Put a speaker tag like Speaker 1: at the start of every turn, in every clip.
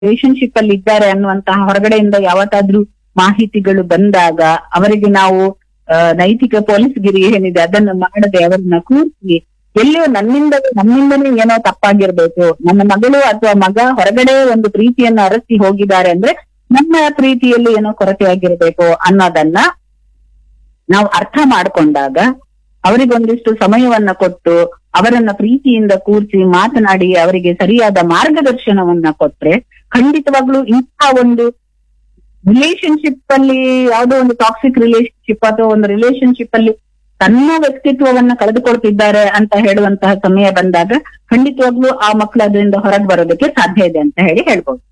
Speaker 1: Relationship ಅಲ್ಲಿ ಇದ್ದಾರೆ ಅನ್ನುವಂತಹ ಹೊರಗಡೆಯಿಂದ ಯಾವತ್ತಾದ್ರೂ ಮಾಹಿತಿಗಳು ಬಂದಾಗ ಅವರಿಗೆ ನಾವು ಆ, ನೈತಿಕ ಪೊಲೀಸ್ಗಿರಿ ಏನಿದೆ ಅದನ್ನು ಮಾಡದೆ ಅವರನ್ನ ಕೂರಿಸಿ ಎಲ್ಲಿಯೋ ನನ್ನಿಂದ ನಮ್ಮಿಂದನೇ ಏನೋ ತಪ್ಪಾಗಿರ್ಬೇಕು ನನ್ನ ಮಗಳು ಅಥವಾ ಮಗ ಹೊರಗಡೆ ಒಂದು ಪ್ರೀತಿಯನ್ನ ಅರಸಿ ಹೋಗಿದ್ದಾರೆ ಅಂದ್ರೆ ನಮ್ಮ ಪ್ರೀತಿಯಲ್ಲಿ ಏನೋ ಕೊರತೆ ಆಗಿರ್ಬೇಕು ಅನ್ನೋದನ್ನ ನಾವು ಅರ್ಥ ಮಾಡ್ಕೊಂಡಾಗ ಅವರಿಗೊಂದಿಷ್ಟು ಸಮಯವನ್ನ ಕೊಟ್ಟು ಅವರನ್ನ ಪ್ರೀತಿಯಿಂದ ಕೂರಿಸಿ ಮಾತನಾಡಿ ಅವರಿಗೆ ಸರಿಯಾದ ಮಾರ್ಗದರ್ಶನವನ್ನ ಕೊಟ್ರೆ ಖಂಡಿತವಾಗ್ಲೂ ಇಂತಹ ಒಂದು ರಿಲೇಶನ್ಶಿಪ್ ಅಲ್ಲಿ ಯಾವುದೋ ಒಂದು ಟಾಕ್ಸಿಕ್ ರಿಲೇಶನ್ಶಿಪ್ ಅಥವಾ ಒಂದು ರಿಲೇಶನ್ಶಿಪ್ ಅಲ್ಲಿ ತನ್ನ ವ್ಯಕ್ತಿತ್ವವನ್ನ ಕಳೆದುಕೊಳ್ತಿದ್ದಾರೆ ಅಂತ ಹೇಳುವಂತಹ ಸಮಯ ಬಂದಾಗ ಖಂಡಿತವಾಗ್ಲೂ ಆ ಮಕ್ಕಳು ಅದರಿಂದ ಹೊರಗೆ ಬರೋದಕ್ಕೆ ಸಾಧ್ಯ ಇದೆ ಅಂತ ಹೇಳಿ ಹೇಳ್ಬೋದು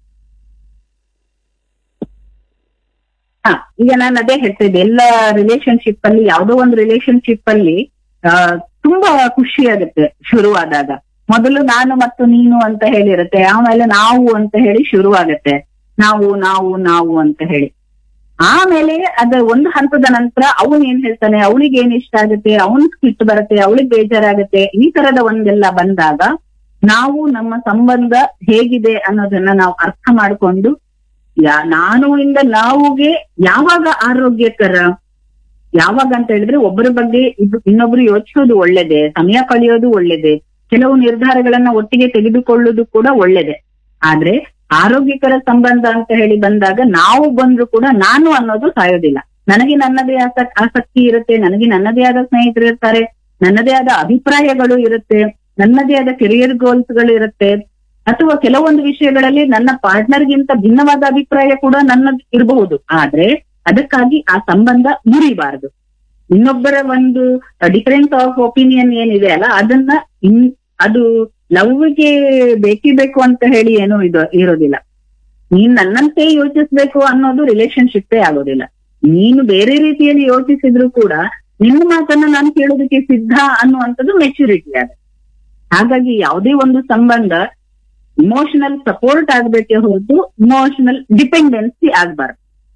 Speaker 1: ಹಾ ಈಗ ನಾನು ಅದೇ ಹೇಳ್ತಿದ್ದೆ ಎಲ್ಲ ರಿಲೇಶನ್ಶಿಪ್ ಅಲ್ಲಿ ಯಾವುದೋ ಒಂದು ರಿಲೇಶನ್ಶಿಪ್ ಅಲ್ಲಿ ಆ, ತುಂಬಾ ಖುಷಿ ಆಗುತ್ತೆ ಶುರುವಾದಾಗ ಮೊದಲು ನಾನು ಮತ್ತು ನೀನು ಅಂತ ಹೇಳಿರುತ್ತೆ ಆಮೇಲೆ ನಾವು ಅಂತ ಹೇಳಿ ಶುರುವಾಗತ್ತೆ ನಾವು ನಾವು ನಾವು ಅಂತ ಹೇಳಿ ಆಮೇಲೆ ಅದ ಒಂದು ಹಂತದ ನಂತರ ಅವನ್ ಏನ್ ಹೇಳ್ತಾನೆ ಅವಳಿಗೆ ಏನ್ ಇಷ್ಟ ಆಗುತ್ತೆ ಅವನ್ ಸಿಟ್ಟು ಬರುತ್ತೆ ಅವಳಿಗೆ ಬೇಜಾರಾಗುತ್ತೆ ಈ ತರದ ಒಂದೆಲ್ಲ ಬಂದಾಗ ನಾವು ನಮ್ಮ ಸಂಬಂಧ ಹೇಗಿದೆ ಅನ್ನೋದನ್ನ ನಾವು ಅರ್ಥ ಮಾಡ್ಕೊಂಡು ಯಾ ನಾನು ಇಂದ ನಾವುಗೆ ಯಾವಾಗ ಆರೋಗ್ಯಕರ ಯಾವಾಗ ಅಂತ ಹೇಳಿದ್ರೆ ಒಬ್ಬರ ಬಗ್ಗೆ ಇದು ಇನ್ನೊಬ್ರು ಯೋಚಿಸೋದು ಒಳ್ಳೇದೆ ಸಮಯ ಕಳೆಯೋದು ಒಳ್ಳೇದೆ ಕೆಲವು ನಿರ್ಧಾರಗಳನ್ನ ಒಟ್ಟಿಗೆ ತೆಗೆದುಕೊಳ್ಳುವುದು ಕೂಡ ಒಳ್ಳೇದೆ ಆದ್ರೆ ಆರೋಗ್ಯಕರ ಸಂಬಂಧ ಅಂತ ಹೇಳಿ ಬಂದಾಗ ನಾವು ಬಂದ್ರು ಕೂಡ ನಾನು ಅನ್ನೋದು ಸಾಯೋದಿಲ್ಲ ನನಗೆ ನನ್ನದೇ ಆಸಕ್ ಆಸಕ್ತಿ ಇರುತ್ತೆ ನನಗೆ ನನ್ನದೇ ಆದ ಸ್ನೇಹಿತರು ಇರ್ತಾರೆ ನನ್ನದೇ ಆದ ಅಭಿಪ್ರಾಯಗಳು ಇರುತ್ತೆ ನನ್ನದೇ ಆದ ಕೆರಿಯರ್ ಗೋಲ್ಸ್ ಗಳು ಇರುತ್ತೆ ಅಥವಾ ಕೆಲವೊಂದು ವಿಷಯಗಳಲ್ಲಿ ನನ್ನ ಪಾರ್ಟ್ನರ್ಗಿಂತ ಭಿನ್ನವಾದ ಅಭಿಪ್ರಾಯ ಕೂಡ ನನ್ನದು ಇರಬಹುದು ಆದ್ರೆ ಅದಕ್ಕಾಗಿ ಆ ಸಂಬಂಧ ಮುರಿಬಾರದು ಇನ್ನೊಬ್ಬರ ಒಂದು ಡಿಫರೆನ್ಸ್ ಆಫ್ ಒಪಿನಿಯನ್ ಏನಿದೆ ಅಲ್ಲ ಅದನ್ನ ಇನ್ ಅದು ಲವ್ಗೆ ಬೇಕೇ ಬೇಕು ಅಂತ ಹೇಳಿ ಏನೂ ಇದು ಇರೋದಿಲ್ಲ ನೀನ್ ನನ್ನಂತೆ ಯೋಚಿಸ್ಬೇಕು ಅನ್ನೋದು ರಿಲೇಶನ್ಶಿಪ್ಪೇ ಆಗೋದಿಲ್ಲ ನೀನು ಬೇರೆ ರೀತಿಯಲ್ಲಿ ಯೋಚಿಸಿದ್ರು ಕೂಡ ನಿನ್ನ ಮಾತನ್ನ ನಾನು ಕೇಳೋದಕ್ಕೆ ಸಿದ್ಧ ಅನ್ನುವಂಥದ್ದು ಮೆಚುರಿಟಿ ಆಗ ಹಾಗಾಗಿ ಯಾವುದೇ ಒಂದು ಸಂಬಂಧ ಇಮೋಷನಲ್ ಸಪೋರ್ಟ್ ಆಗ್ಬೇಕೇ ಹೊರತು ಇಮೋಷನಲ್ ಡಿಪೆಂಡೆನ್ಸಿ ಆಗ್ಬಾರ್ದು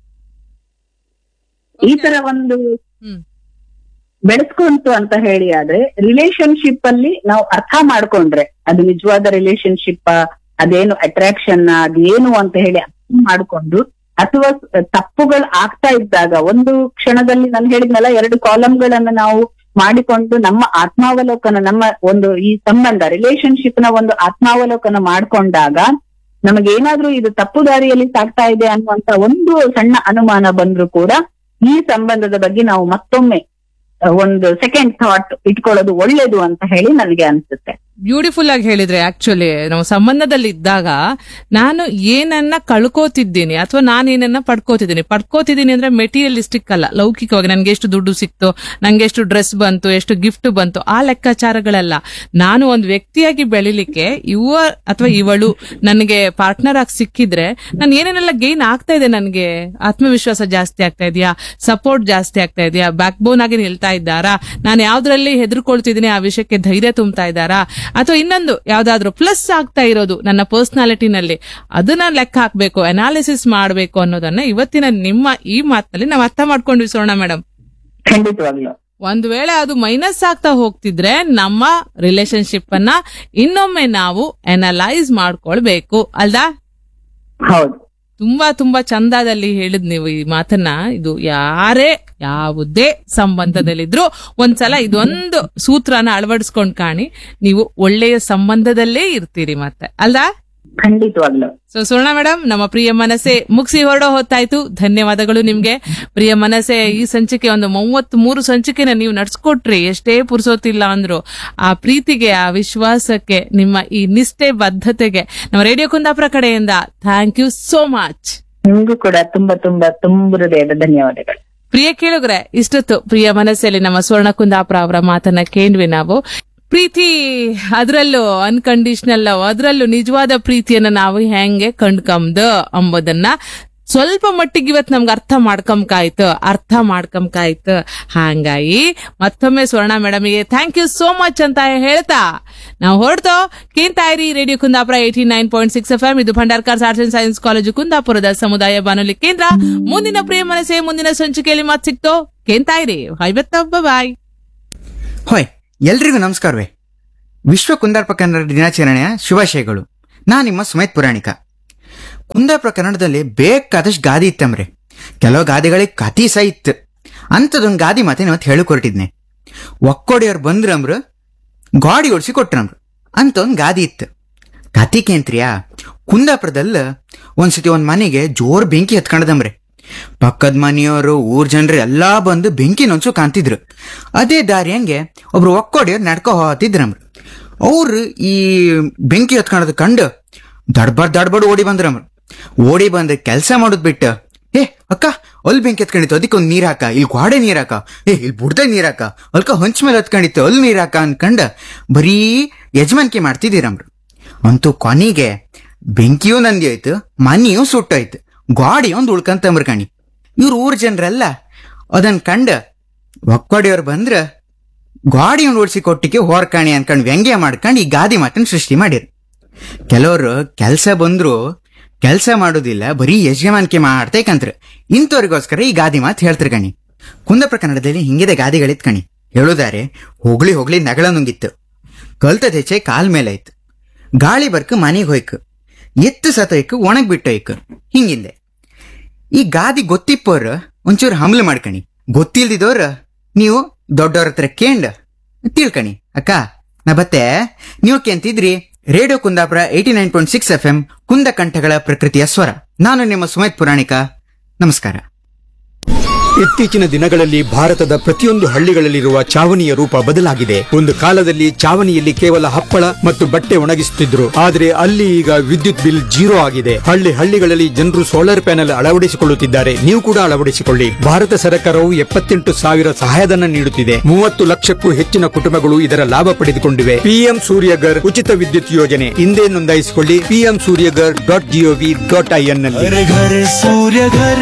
Speaker 1: ಈ ತರ ಒಂದು
Speaker 2: ಹ್ಮ್.
Speaker 1: ಬೆಳೆಸ್ಕೊಂತು ಅಂತ ಹೇಳಿ ಆದ್ರೆ ರಿಲೇಶನ್ಶಿಪ್ ಅಲ್ಲಿ ನಾವು ಅರ್ಥ ಮಾಡ್ಕೊಂಡ್ರೆ ಅದು ನಿಜವಾದ ರಿಲೇಶನ್ಶಿಪ್ ಅದೇನು ಅಟ್ರಾಕ್ಷನ್ ಅದೇನು ಅಂತ ಹೇಳಿ ಅರ್ಥ ಮಾಡ್ಕೊಂಡು ಅಥವಾ ತಪ್ಪುಗಳು ಆಗ್ತಾ ಇದ್ದಾಗ ಒಂದು ಕ್ಷಣದಲ್ಲಿ ನಾನು ಹೇಳಿದ್ನಲ್ಲ ಎರಡು ಕಾಲಂಗಳನ್ನ ನಾವು ಮಾಡಿಕೊಂಡು ನಮ್ಮ ಆತ್ಮಾವಲೋಕನ ನಮ್ಮ ಒಂದು ಈ ಸಂಬಂಧ ರಿಲೇಶನ್ಶಿಪ್ ನ ಒಂದು ಆತ್ಮಾವಲೋಕನ ಮಾಡ್ಕೊಂಡಾಗ ನಮಗೇನಾದ್ರೂ ಇದು ತಪ್ಪು ದಾರಿಯಲ್ಲಿ ಸಾಗ್ತಾ ಇದೆ ಅನ್ನುವಂತ ಒಂದು ಸಣ್ಣ ಅನುಮಾನ ಬಂದ್ರೂ ಕೂಡ ಈ ಸಂಬಂಧದ ಬಗ್ಗೆ ನಾವು ಮತ್ತೊಮ್ಮೆ ಆ, ಒಂದು ಸೆಕೆಂಡ್ ಥಾಟ್ ಇಟ್ಕೊಳ್ಳೋದು ಒಳ್ಳೇದು ಅಂತ ಹೇಳಿ ನನಗೆ ಅನ್ಸುತ್ತೆ
Speaker 2: ಬ್ಯೂಟಿಫುಲ್ ಆಗಿ ಹೇಳಿದ್ರೆ ಆಕ್ಚುಲಿ ನಾವು ಸಂಬಂಧದಲ್ಲಿ ಇದ್ದಾಗ ನಾನು ಏನನ್ನ ಕಳ್ಕೋತಿದ್ದೀನಿ ಅಥವಾ ನಾನು ಏನನ್ನ ಪಡ್ಕೋತಿದ್ದೀನಿ ಪಡ್ಕೋತಿದ್ದೀನಿ ಅಂದ್ರೆ ಮೆಟೀರಿಯಲಿಸ್ಟಿಕ್ ಅಲ್ಲ ಲೌಕಿಕವಾಗಿ ನನ್ಗೆ ಎಷ್ಟು ದುಡ್ಡು ಸಿಕ್ತು ನಂಗೆ ಎಷ್ಟು ಡ್ರೆಸ್ ಬಂತು ಎಷ್ಟು ಗಿಫ್ಟ್ ಬಂತು ಆ ಲೆಕ್ಕಾಚಾರಗಳಲ್ಲ ನಾನು ಒಂದು ವ್ಯಕ್ತಿಯಾಗಿ ಬೆಳಿಲಿಕ್ಕೆ ಇವ ಅಥವಾ ಇವಳು ನನಗೆ ಪಾರ್ಟ್ನರ್ ಆಗಿ ಸಿಕ್ಕಿದ್ರೆ ನಾನು ಏನೇನೆಲ್ಲ ಗೈನ್ ಆಗ್ತಾ ಇದೆ ನನಗೆ ಆತ್ಮವಿಶ್ವಾಸ ಜಾಸ್ತಿ ಆಗ್ತಾ ಇದೆಯಾ ಸಪೋರ್ಟ್ ಜಾಸ್ತಿ ಆಗ್ತಾ ಇದೆಯಾ ಬ್ಯಾಕ್ ಬೋನ್ ಆಗಿ ನಿಲ್ತಾ ಇದ್ದಾರಾ ನಾನು ಯಾವ್ದ್ರಲ್ಲಿ ಹೆದರ್ಕೊಳ್ತಿದ್ದೀನಿ ಆ ವಿಷಯಕ್ಕೆ ಧೈರ್ಯ ತುಂಬ್ತಾ ಇದ್ದಾರಾ ಅಥವಾ ಇನ್ನೊಂದು ಯಾವ್ದಾದ್ರು ಪ್ಲಸ್ ಆಗ್ತಾ ಇರೋದು ನನ್ನ ಪರ್ಸನಾಲಿಟಿನಲ್ಲಿ ಅದನ್ನ ಲೆಕ್ಕ ಹಾಕ್ಬೇಕು ಅನಾಲಿಸಿಸ್ ಮಾಡಬೇಕು ಅನ್ನೋದನ್ನ ಇವತ್ತಿನ ನಿಮ್ಮ ಈ ಮಾತಿನಲ್ಲಿ ನಾವು ಅರ್ಥ ಮಾಡ್ಕೊಂಡ್ವಿ ಸೋಣ ಮೇಡಮ್
Speaker 1: ಖಂಡಿತವಾಗ್ಲು
Speaker 2: ಒಂದ್ ವೇಳೆ ಅದು ಮೈನಸ್ ಆಗ್ತಾ ಹೋಗ್ತಿದ್ರೆ ನಮ್ಮ ರಿಲೇಶನ್ಶಿಪ್ ಅನ್ನ ಇನ್ನೊಮ್ಮೆ ನಾವು ಅನಲೈಸ್ ಮಾಡ್ಕೊಳ್ಬೇಕು ಅಲ್ದಾ
Speaker 1: ಹೌದು
Speaker 2: ತುಂಬಾ ತುಂಬಾ ಚಂದದಲ್ಲಿ ಹೇಳಿದ್ ನೀವು ಈ ಮಾತನ್ನ ಇದು ಯಾರೇ ಯಾವುದೇ ಸಂಬಂಧದಲ್ಲಿದ್ರು ಒಂದ್ಸಲ ಇದೊಂದು ಸೂತ್ರನ ಅಳವಡಿಸ್ಕೊಂಡ್ ಕಾಣಿ ನೀವು ಒಳ್ಳೆಯ ಸಂಬಂಧದಲ್ಲೇ ಇರ್ತೀರಿ ಮತ್ತೆ ಅಲ್ದಾ
Speaker 1: ಖಂಡಿತವಾಗ್ಲು
Speaker 2: ಸೊ ಸುವರ್ಣ ಮೇಡಮ್ ನಮ್ಮ ಪ್ರಿಯ ಮನಸ್ಸೆ ಮುಗಿಸಿ ಹೊರಡೋ ಹೊತ್ತಾಯ್ತು ಧನ್ಯವಾದಗಳು ನಿಮ್ಗೆ ಪ್ರಿಯ ಮನಸ್ಸೆ ಈ ಸಂಚಿಕೆ ಒಂದು ಮೂವತ್ತ್ ಮೂರು ಸಂಚಿಕೆನ ನೀವು ನಡ್ಸ್ಕೊಟ್ರಿ ಎಷ್ಟೇ ಪುರ್ಸೋತಿಲ್ಲ ಅಂದ್ರು ಆ ಪ್ರೀತಿಗೆ ಆ ವಿಶ್ವಾಸಕ್ಕೆ ನಿಮ್ಮ ಈ ನಿಷ್ಠೆ ಬದ್ಧತೆಗೆ ನಮ್ಮ ರೇಡಿಯೋ ಕುಂದಾಪುರ ಕಡೆಯಿಂದ ಥ್ಯಾಂಕ್ ಯು ಸೋ ಮಚ್
Speaker 1: ನಿಮ್ಗೂ ಕೂಡ ತುಂಬಾ ತುಂಬಾ ತುಂಬ ಹೃದಯದ ಧನ್ಯವಾದಗಳು
Speaker 2: ಪ್ರಿಯ ಕೇಳುಗ್ರೆ ಇಷ್ಟೊತ್ತು ಪ್ರಿಯ ಮನಸ್ಸಲ್ಲಿ ನಮ್ಮ ಸ್ವರ್ಣ ಕುಂದಾಪುರ ಅವರ ಮಾತನ್ನ ಕೇಂದ್ವಿ ನಾವು ಪ್ರೀತಿ ಅದರಲ್ಲೂ ಅನ್ಕಂಡೀಷನಲ್ ಲವ್ ಅದರಲ್ಲೂ ನಿಜವಾದ ಪ್ರೀತಿಯನ್ನ ನಾವು ಹೆಂಗೆ ಕಂಡ್ಕಂಬ್ದು ಅಂಬೋದನ್ನ ಸ್ವಲ್ಪ ಮಟ್ಟಿಗೆ ಇವತ್ ನಮ್ಗೆ ಅರ್ಥ ಮಾಡ್ಕೊಂಕಾಯ್ತು ಅರ್ಥ ಮಾಡ್ಕೊಂಕಾಯ್ತು ಹಾಂಗಾಗಿ ಮತ್ತೊಮ್ಮೆ ಸ್ವರ್ಣ ಮೇಡಮಿಗೆ ಥ್ಯಾಂಕ್ ಯು ಸೋ ಮಚ್ ಅಂತ ಹೇಳ್ತಾ ನಾವು ಹೊರಡ್ತೋ ಕೇಂತಾಯಿರಿ radio Kundapura eighty nine point six F M ಇದು Bhandarkar arts and science college ಕುಂದಾಪುರದ ಸಮುದಾಯ ಬಾನುಲಿ ಕೇಂದ್ರ ಮುಂದಿನ ಪ್ರಿಯ ಮನಸ್ಸೆ ಮುಂದಿನ ಸಂಚಿಕೆಯಲ್ಲಿ ಮತ್ ಸಿಕ್ತೋ ಕೇಂತಾಯಿರಿ ಐವತ್ತ ಬಾಯ್
Speaker 3: ಹೊಯ್ ಎಲ್ರಿಗೂ ನಮಸ್ಕಾರವೇ ವಿಶ್ವ ಕುಂದಾರ್ಪ ಕನ್ನಡ ದಿನಾಚರಣೆಯ ಶುಭಾಶಯಗಳು ನಾ ನಿಮ್ಮ ಸುಮೇತ್ ಪುರಾಣಿಕ ಕುಂದಾಪುರ ಕನ್ನಡದಲ್ಲಿ ಬೇಕಾದಷ್ಟು ಗಾದಿ ಇತ್ತಂಬ್ರೆ ಕೆಲವು ಗಾದಿಗಳಿಗೆ ಕತಿ ಸಹ ಇತ್ತು ಅಂಥದೊಂದು ಗಾದಿ ಮಾತೆ ಇವತ್ತು ಹೇಳಕ್ ಹೊರಟಿದ್ನೆ ಒಕ್ಕೋಡಿಯವ್ರು ಬಂದ್ರಮ್ರು ಗಾಡಿ ಓಡಿಸಿ ಕೊಟ್ರಮ್ರು ಅಂತ ಒಂದು ಗಾದಿ ಇತ್ತು ಕತಿ ಕೇಂತ್ರಿಯಾ ಕುಂದಾಪುರದಲ್ಲ ಒಂದ್ಸತಿ ಒಂದ್ ಮನೆಗೆ ಜೋರ್ ಬೆಂಕಿ ಹತ್ಕೊಂಡದಂಬ್ರೆ ಪಕ್ಕದ ಮನೆಯವರು ಊರ್ ಜನರು ಎಲ್ಲಾ ಬಂದು ಬೆಂಕಿ ನೊಂಚು ಕಾಣ್ತಿದ್ರು ಅದೇ ದಾರಿ ಹಂಗೆ ಒಬ್ರು ಒಕ್ಕೋಡಿಯವ್ರು ನಡ್ಕೊ ಹೋತಿದ್ರಮ್ರು ಅವ್ರು ಈ ಬೆಂಕಿ ಹತ್ಕೊಳ್ಳೋದು ಕಂಡು ದಡ್ಬಾರ್ ದಡ್ಬಡ್ ಓಡಿ ಬಂದ್ರಮ್ರು ಓಡಿ ಬಂದು ಕೆಲಸ ಮಾಡೋದ್ ಬಿಟ್ಟು ಏ ಅಕ್ಕ ಅಲ್ಲಿ ಬೆಂಕಿ ಹತ್ಕೊಂಡಿತ್ತು ಅದಕ್ಕೆ ಒಂದು ನೀರ್ ಹಾಕ ಇಲ್ಲಿ ಗೋಡೆ ನೀರ್ ಹಾಕ ಏ ಇಲ್ಲಿ ಬುಡ್ದೆ ನೀರ್ ಹಾಕ ಅಲ್ಕ ಹೊಂಚ ಮೇಲೆ ಹತ್ಕೊಂಡಿತ್ತು ಅಲ್ಲಿ ನೀರ್ ಹಾಕ ಅನ್ಕಂಡ ಬರೀ ಯಜಮಾನಿಕೆ ಮಾಡ್ತಿದ್ದೀರಮ್ರು ಅಂತೂ ಕೊನೆಗೆ ಬೆಂಕಿಯೂ ನಂದಿ ಆಯ್ತು ಮನೆಯೂ ಸುಟ್ಟೋಯ್ತು ಗಾಡಿ ಒಂದು ಉಳ್ಕಂತಂಬ್ರ ಕಣಿ ಇವ್ರ ಊರ್ ಜನರೆಲ್ಲ ಅದನ್ ಕಂಡ ಒಕ್ಕೊಡಿಯವ್ರು ಬಂದ್ರ ಗಾಡಿ ಓಡಿಸಿ ಕೊಟ್ಟಿಗೆ ಹೊರ್ಕಾಣಿ ಅನ್ಕೊಂಡ್ ವ್ಯಂಗ್ಯ ಮಾಡ್ಕೊಂಡು ಈ ಗಾದಿ ಮಾತನ್ನ ಸೃಷ್ಟಿ ಮಾಡಿರು ಕೆಲವರು ಕೆಲಸ ಬಂದ್ರು ಕೆಲಸ ಮಾಡೋದಿಲ್ಲ ಬರೀ ಯಜಮಾನಿಕೆ ಮಾಡ್ತೇಕಂತ್ರ ಇಂಥವ್ರಿಗೋಸ್ಕರ ಈ ಗಾದಿ ಮಾತು ಹೇಳ್ತಾರೆ ಕಣಿ ಕುಂದಪ್ರ ಕನ್ನಡದಲ್ಲಿ ಹಿಂಗಿದೆ ಗಾದಿಗಳಿತ್ ಕಣಿ ಹೇಳುದಾರೆ ಹೋಗ್ಲಿ ಹೋಗ್ಲಿ ನಗಳ ನುಂಗಿತ್ತು ಕಲ್ತದ ಹೆಚ್ಚೆ ಕಾಲ್ ಮೇಲಾಯ್ತು ಗಾಳಿ ಬರ್ಕ ಮನೆಗೆ ಹೋಯ್ಕು ಎತ್ತು ಸತೋಯ್ಕು ಒಣಗ್ ಬಿಟ್ಟೋಯ್ಕು ಹಿಂಗಿಂದೆ ಈ ಗಾದಿ ಗೊತ್ತಿಪ್ಪೋರ್ ಒಂಚೂರು ಹಮ್ಲ ಮಾಡ್ಕಣಿ ಗೊತ್ತಿಲ್ದಿದವ್ರ ನೀವು ದೊಡ್ಡವ್ರ ಹತ್ರ ಕೇಂಡ್ ತಿಳ್ಕಣಿ ಅಕ್ಕ ನಾ ಬತ್ತೆ ನೀವು ಕೇಂತಿದ್ರಿ radio Kundapura eighty nine point six F M ಕುಂದ ಕಂಠಗಳ ಪ್ರಕೃತಿಯ ಸ್ವರ ನಾನು ನಿಮ್ಮ ಸುಮೇತ್ ಪುರಾಣಿಕ ನಮಸ್ಕಾರ
Speaker 4: ಇತ್ತೀಚಿನ ದಿನಗಳಲ್ಲಿ ಭಾರತದ ಪ್ರತಿಯೊಂದು ಹಳ್ಳಿಗಳಲ್ಲಿರುವ ಚಾವಣಿಯ ರೂಪ ಬದಲಾಗಿದೆ ಒಂದು ಕಾಲದಲ್ಲಿ ಚಾವಣಿಯಲ್ಲಿ ಕೇವಲ ಹಪ್ಪಳ ಮತ್ತು ಬಟ್ಟೆ ಒಣಗಿಸುತ್ತಿದ್ರು ಆದರೆ ಅಲ್ಲಿ ಈಗ ವಿದ್ಯುತ್ ಬಿಲ್ ಜೀರೋ ಆಗಿದೆ ಹಳ್ಳಿ ಹಳ್ಳಿಗಳಲ್ಲಿ ಜನರು ಸೋಲಾರ್ ಪ್ಯಾನೆಲ್ ಅಳವಡಿಸಿಕೊಳ್ಳುತ್ತಿದ್ದಾರೆ ನೀವು ಕೂಡ ಅಳವಡಿಸಿಕೊಳ್ಳಿ ಭಾರತ ಸರ್ಕಾರವು ಎಪ್ಪತ್ತೆಂಟು ಸಾವಿರ ಸಹಾಯಧನ ನೀಡುತ್ತಿದೆ ಮೂವತ್ತು ಲಕ್ಷಕ್ಕೂ ಹೆಚ್ಚಿನ ಕುಟುಂಬಗಳು ಇದರ ಲಾಭ ಪಡೆದುಕೊಂಡಿವೆ ಪಿಎಂ ಸೂರ್ಯಗರ್ ಉಚಿತ ವಿದ್ಯುತ್ ಯೋಜನೆ ಹಿಂದೆ ನೋಂದಾಯಿಸಿಕೊಳ್ಳಿ PM Suryaghar dot G O V dot I N ನಲ್ಲಿ
Speaker 5: घर घर सूर्य घर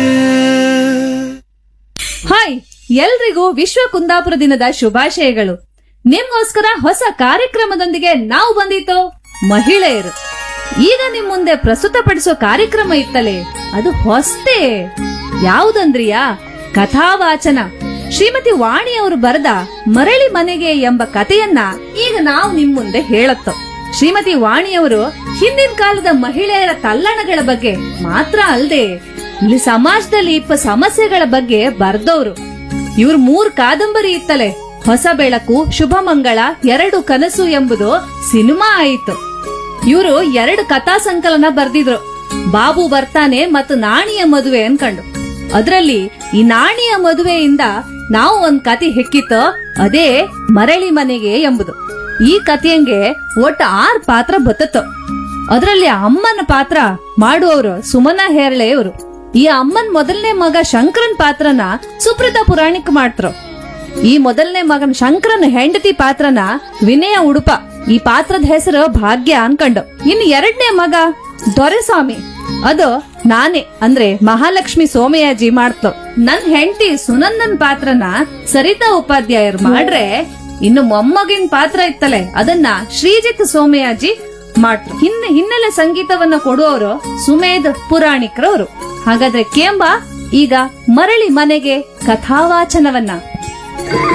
Speaker 6: ಹಾಯ್ ಎಲ್ರಿಗೂ ವಿಶ್ವ ಕುಂದಾಪುರ ದಿನದ ಶುಭಾಶಯಗಳು ನಿಮ್ಗೋಸ್ಕರ ಹೊಸ ಕಾರ್ಯಕ್ರಮದೊಂದಿಗೆ ನಾವು ಬಂದಿತ್ತು ಮಹಿಳೆಯರು ಈಗ ನಿಮ್ ಮುಂದೆ ಪ್ರಸ್ತುತಪಡಿಸೋ ಕಾರ್ಯಕ್ರಮ ಇತ್ತಲೇ ಅದು ಹೊಸ್ತೇ ಯಾವುದಂದ್ರಿಯಾ ಕಥಾವಾಚನ ಶ್ರೀಮತಿ ವಾಣಿ ಅವರು ಬರೆದ ಮರಳಿ ಮನೆಗೆ ಎಂಬ ಕಥೆಯನ್ನ ಈಗ ನಾವು ನಿಮ್ ಮುಂದೆ ಹೇಳತ್ತೋ ಶ್ರೀಮತಿ ವಾಣಿಯವರು ಹಿಂದಿನ ಕಾಲದ ಮಹಿಳೆಯರ ತಲ್ಲಣಗಳ ಬಗ್ಗೆ ಮಾತ್ರ ಅಲ್ಲದೆ ಇಲ್ಲಿ ಸಮಾಜದಲ್ಲಿ ಇಪ್ಪ ಸಮಸ್ಯೆಗಳ ಬಗ್ಗೆ ಬರ್ದವ್ರು ಇವ್ರ ಮೂರ್ ಕಾದಂಬರಿ ಇತ್ತಲೆ ಹೊಸ ಬೆಳಕು ಶುಭ ಮಂಗಳ ಎರಡು ಕನಸು ಎಂಬುದು ಸಿನಿಮಾ ಆಯಿತು ಇವರು ಎರಡು ಕಥಾ ಸಂಕಲನ ಬರ್ದಿದ್ರು ಬಾಬು ಬರ್ತಾನೆ ಮತ್ತು ನಾಣಿಯ ಮದುವೆ ಅನ್ಕಂಡು ಅದ್ರಲ್ಲಿ ಈ ನಾಣಿಯ ಮದುವೆಯಿಂದ ನಾವು ಒಂದ್ ಕತೆ ಹೆಕ್ಕಿತ್ತು ಅದೇ ಮರಳಿ ಮನೆಗೆ ಎಂಬುದು ಈ ಕಥೆಯಂಗೆ ಒಟ್ಟು ಆರ್ ಪಾತ್ರ ಬತ್ತತ್ತು ಅದರಲ್ಲಿ ಅಮ್ಮನ ಪಾತ್ರ ಮಾಡುವವರು ಸುಮನಾ ಹೇರಳೆಯವರು ಈ ಅಮ್ಮನ್ ಮೊದಲನೇ ಮಗ ಶಂಕರನ್ ಪಾತ್ರನ ಸುಪ್ರೀತಾ ಪುರಾಣಿಕ್ ಮಾಡ್ತರು ಈ ಮೊದಲನೇ ಮಗನ್ ಶಂಕರನ್ ಹೆಂಡತಿ ಪಾತ್ರನ ವಿನಯ ಉಡುಪ ಈ ಪಾತ್ರದ ಹೆಸರು ಭಾಗ್ಯ ಅನ್ಕಂಡು ಇನ್ನು ಎರಡನೇ ಮಗ ದೊರೆಸ್ವಾಮಿ ಅದು ನಾನೇ ಅಂದ್ರೆ ಮಹಾಲಕ್ಷ್ಮಿ ಸೋಮಯಾಜಿ ಮಾಡ್ತು ನನ್ ಹೆಂಡತಿ ಸುನಂದನ್ ಪಾತ್ರನ ಸರಿತಾ ಉಪಾಧ್ಯಾಯರು ಮಾಡ್ರೆ ಇನ್ನು ಮೊಮ್ಮಗಿನ ಪಾತ್ರ ಇತ್ತಲೆ ಅದನ್ನ ಶ್ರೀಜಿತ್ ಸೋಮಯಾಜಿ ಮಾಡ್ರು ಹಿನ್ನ ಹಿನ್ನೆಲೆ ಸಂಗೀತವನ್ನ ಕೊಡುವವರು ಸುಮೇಧ್ ಪುರಾಣಿಕರವರು ಹಾಗಾದ್ರೆ ಕೇಂಬ ಈಗ ಮರಳಿ ಮನೆಗೆ ಕಥಾವಾಚನವನ್ನ